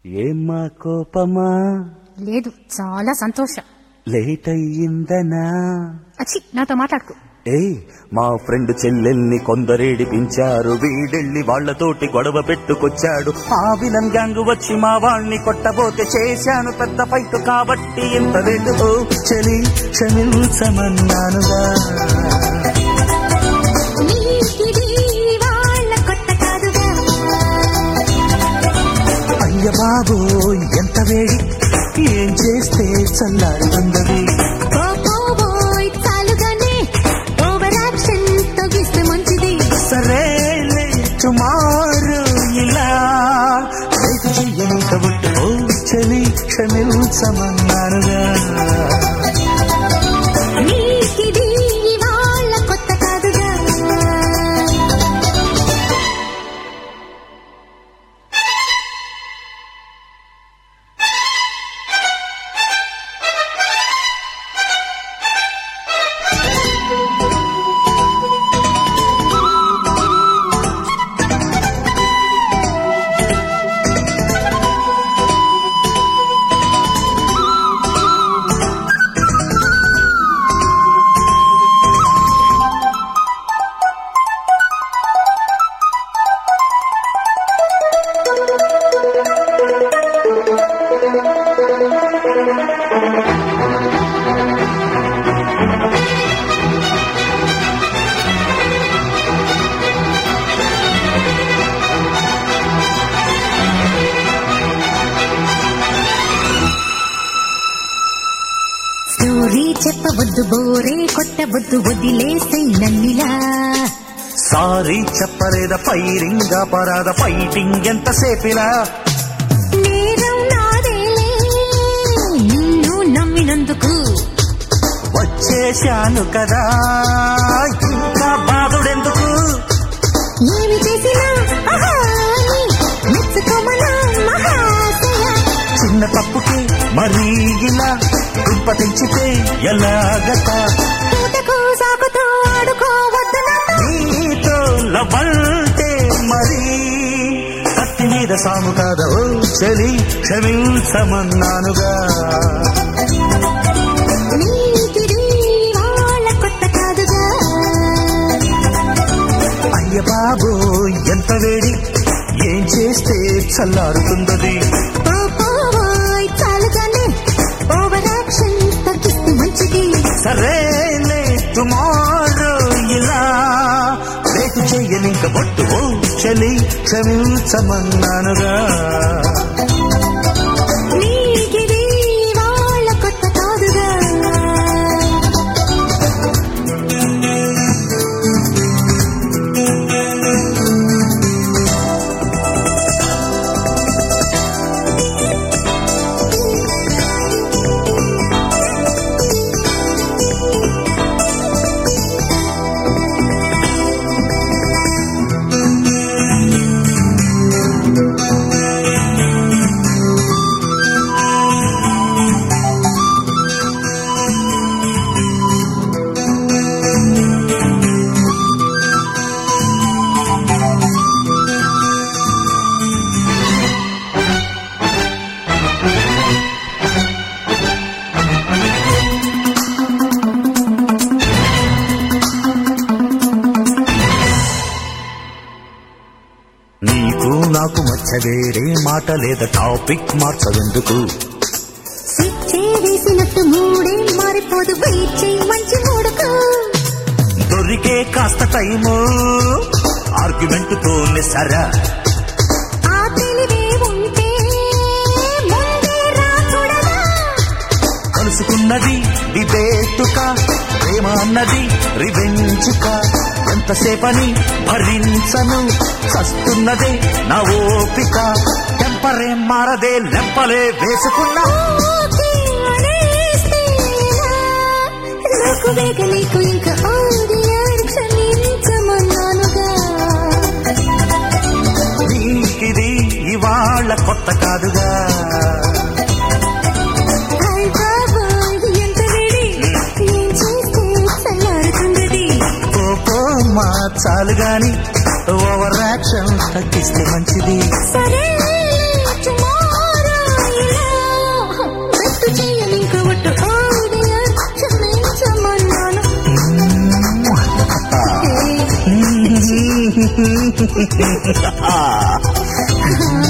ఏమ్మా కోపమా లేదు చాలా సంతోషం లేట్ అయ్యిందనా అచ్చి నాతో మాట్లాడుకో ఏయ్ మా ఫ్రెండ్ చెల్లెల్ని కొందరేడిపించారు వీడెళ్ళి వాళ్లతోటి గొడవ పెట్టుకొచ్చాడు ఆ విలన్ గ్యాంగ్ వచ్చి మా వాణ్ణి కొట్టబోతే చేశాను పెద్ద ఫైట్ కాబట్టి ఇంత రేటు ఓ చలి క్షమించమన్నానుగా నీకిది వాళ్ళ కొత్త కాదుగా అయ్య బాబు ఎంత వేడి ఏం చేస్తే చల్లారుతుందది పోపోబోయ్ చాలుగానే ఓవర్ యాక్షన్ తగ్గిస్తే మంచిది సరేలే టుమారో ఇలా రేపు చెయ్యని కాబట్టి ఓ చలి క్షమించమన్నానుగా నీకిది వాళ్ళ కొత్త కాదుగా స్టోరీ చెప్పవద్దు బోరే కొట్టవద్దు వదిలేసే నన్నిలా సారీ చెప్పలేద ఫైరింగ్ పరాద ఫైటింగ్ ఎంతసేపిలా నేరం నాదేలే నిన్ను నమ్మినందుకు వచ్చేశాను కదా ఇంకా బాధుడెందుకు ఏమి చేసినా ఆహా అని మెచ్చుకోమనా మహాశయ చిన్న తప్పుకి మరీ ఇలా కుంప తెంచితే ఎలాగట పూటకు సాకుతో ఆడుకోవద్దు నాతో. నీతో లవంటే మరి కత్తి మీద సాము కాదా ఓ చలి క్షమించమన్నానుగా నీకిది వాళ్ళ కొత్త కాదుగా అయ్య బాబు ఎంత వేడి ఏం చేస్తే చల్లారుతుందది పోపోయ్ చాలుగానే ఓవర్ యాక్షన్ తగ్గిస్తే మంచిది సరేలే టుమారో ఇలా రేపు చెయ్యనింక బొట్టు ఓ చలి క్షమించమన్నానుగా నీకిది వాళ్ళ కొత్త కాదుగా నీకు నాకు మధ్య వేరే మాట లేదా టాపిక్ మార్చవెందుకు స్విచ్ వేసినట్టు మూడే మారిపోదు వెయిట్ చేయి మంచి మూడుకు దొరికే కాస్త టైము ఆర్గ్యుమెంట్ తోనే సరా ఆ తెలివే ఉంటే ముందే రా చూడగా కలుసుకున్నది డిబేటుక ప్రేమ అన్నది రివెంజుక ఎంతసేపని భరించను చస్తున్నదే నా ఓపిక టెంపరే మారదే లెంపలే వేసుకున్నా ఓకే అనేస్తేనా? నాకు వేగ నీకు ఇంకా ఆడియాడు క్షమించమన్నానుగా నీకిది ఇవాళ కొత్త కాదుగా హాయ్ బాబాయ్ ఎంత వేడి ఏం చేస్తే చల్లారుతుందది కోపో మా చాలు గాని ఓవర్ యాక్షన్ తగ్గిస్తే మంచిది సరే tomorrow ఆ